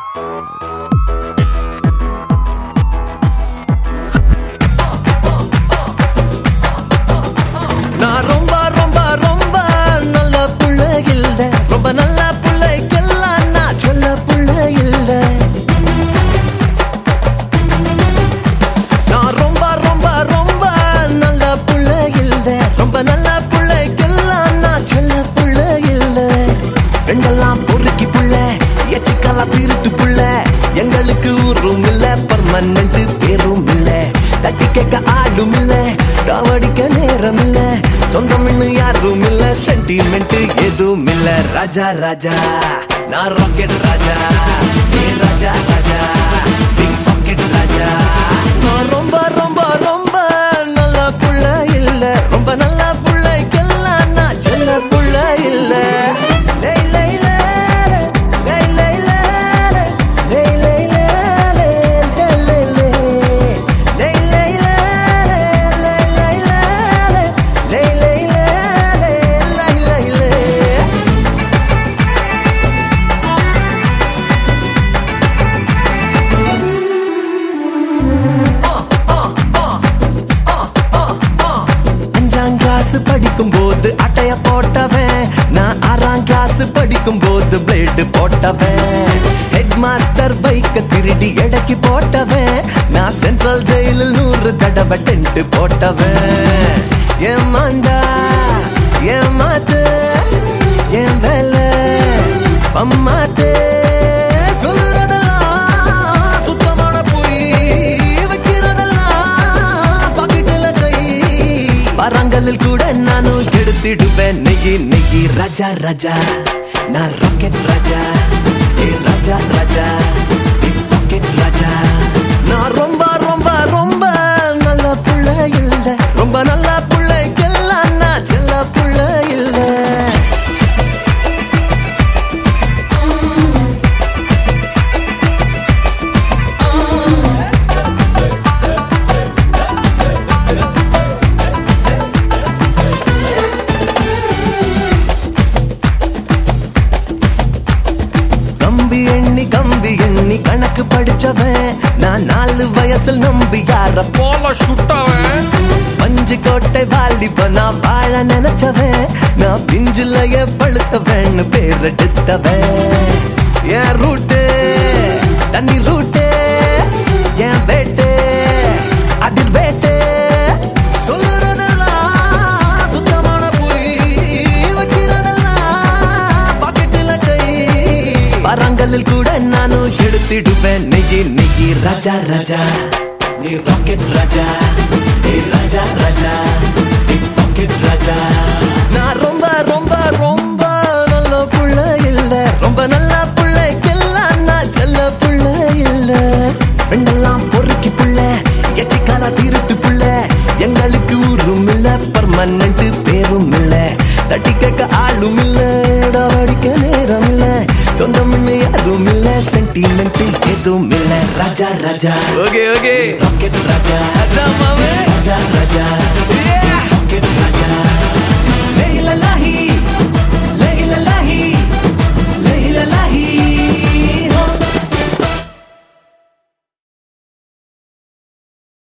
நான் ரொம்ப ரொம்ப ரொம்ப நல்ல புள்ள இல்ல ரொம்ப நல்ல பிள்ளைக்கெல்லாம் நான் சொல்ல புள்ள இல்ல நான் ரொம்ப ரொம்ப ரொம்ப நல்ல புள்ள இல்ல ரொம்ப நல்ல பிள்ளைக்கெல்லாம் நான் சொல்ல புள்ள இல்ல ரெண்டெல்லாம் பொறுக்கி புள்ள எச்சிக்கெல்லாம் திருட்டு புள்ள எங்களுக்கு ஊரும் இல்ல பர்மனன்ட் பேரும் இல்ல தட்டி கேட்க ஆளும் இல்ல டாவடிக்க நேரம் இல்ல சொந்தம் யாரும் இல்ல சென்டிமெண்ட் எதுவும் இல்ல ராஜா ராஜா நான் ராக்கெட் ராஜா ஏ ராஜா ராஜா பிக் பாக்கெட் ராஜா நான் ரொம்ப ரொம்ப ரொம்ப நல்ல புள்ள இல்ல ரொம்ப நல்ல புள்ளைக்கெல்லாம் நான் செல்ல புள்ள இல்ல லை, லை, லை, லை, லை, லை, லை, லை, லை, லை, லை, லை, லை. லை, லை, லை, லை, லை, லை, லை, லை, லை, லை, லை, லை. அஞ்சாம் கிளாஸ் படிக்கும் போது அட்டைய போட்டவன் நான் ஆறாம் கிளாஸ் படிக்கும் போது பிளேடு போட்டவன் ஹெட் மாஸ்டர் பைக்க திருடி எடைக்கு போட்டவன் நான் சென்ட்ரல் ஜெயிலில் நூறு தடவை டென்ட் போட்டவன் ஏமாண்டா ஏமாத்து என் வேலை பம்மாத்து சொல்லுறதெல்லாம் சுத்தமான பொய் வைக்கிறதெல்லாம் பாக்கெட்டில் கை பரங்களில் கூட நானும் எடுத்திடுவேன் நெய்யி நெய்யி ராஜா ராஜா நான் ராக்கெட் ராஜா ஏ ராஜா ராஜா பிக் பாக்கெட் ராஜா நான் ரொம்ப ரொம்ப ரொம்ப நல்ல புள்ள இல்ல ரொம்ப நல்ல புள்ளைக்கெல்லாம் நான் செல்ல புள்ள இல்ல கம்பி எண்ணி கம்பி எண்ணி கணக்கு படிச்சவன் நான் நாலு வயசில் நம்பி யார போல சுட்டவன் பஞ்சு கோட்டை வாலிப நான் வாழ நினைச்சவன் நான் பிஞ்சுலைய பழுத்தவன் பேர் எடுத்தவன் என் ரூட்டு தண்ணி ரூட்டு என் வேட்டு அதில் வேட்டு சொல்லுறதெல்லாம் சுத்தமான பொய் வைக்கிறதெல்லாம் பாக்கெட்டில் கை பரங்களில் கூட நானும் எடுத்திடுவேன் நெய்யி நெய்யி ராஜா ராஜா நீ ராக்கெட் ராஜா நீ ராஜா ராஜா பிக் பாக்கெட் ராஜா நான் ரொம்ப ரொம்ப ரொம்ப நல்ல புள்ள இல்ல ரொம்ப நல்ல புள்ளைக்கெல்லாம் நான் செல்ல புள்ள இல்ல பெண்ணெல்லாம் பொறுக்கி புள்ள எச்சிக்கால திருட்டு புள்ள எங்களுக்கு ஊரும் இல்ல பர்மனன்ட் பேரும் இல்ல தட்டி கேட்க ஆளும் இல்ல டாவடிக்க நேரம் இல்ல சொந்தம் யாரும் இல்ல சென்டிமெண்ட் எதுவும் இல்ல ராஜா ராஜா ஓகே ஓகே ராக்கெட் ராஜா ராஜா ராஜா